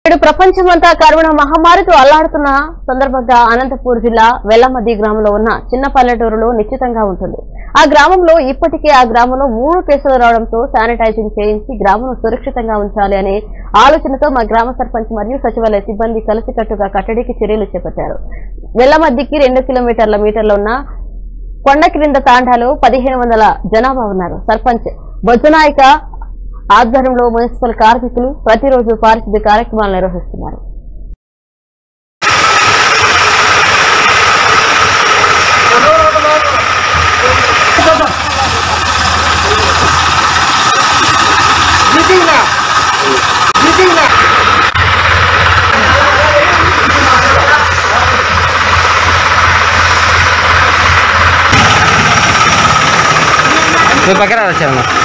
నేడు ప్రపంచమంతా కరోనా మహమ్మారితో అల్లాడుతున్న సందర్భంగా అనంతపూర్ జిల్లా వెల్లమద్ది గ్రామంలో ఉన్న చిన్న పల్లెటూరులో నిశ్చితంగా ఉంటుంది ఆ గ్రామంలో ఇప్పటికే ఆ గ్రామంలో మూడు కేసులు రావడంతో శానిటైజింగ్ చేయించి గ్రామం సురక్షితంగా ఉంచాలి అనే ఆలోచనతో మా గ్రామ సర్పంచ్ మరియు సచివాలయ సిబ్బంది కలిసికట్టుగా కట్టడికి చర్యలు చేపట్టారు వెల్లమద్దికి రెండు కిలోమీటర్ల మీటర్లో ఉన్న కొండ క్రింద తాండాలో పదిహేను వందల జనాభా ఉన్నారు సర్పంచ్ బొజ్జనాయక ఆధ్వర్యంలో మున్సిపల్ కార్మికులు ప్రతిరోజు పారిశుద్ధ్య కార్యక్రమాలు నిర్వహిస్తున్నారు నువ్వు పక్కన వచ్చాను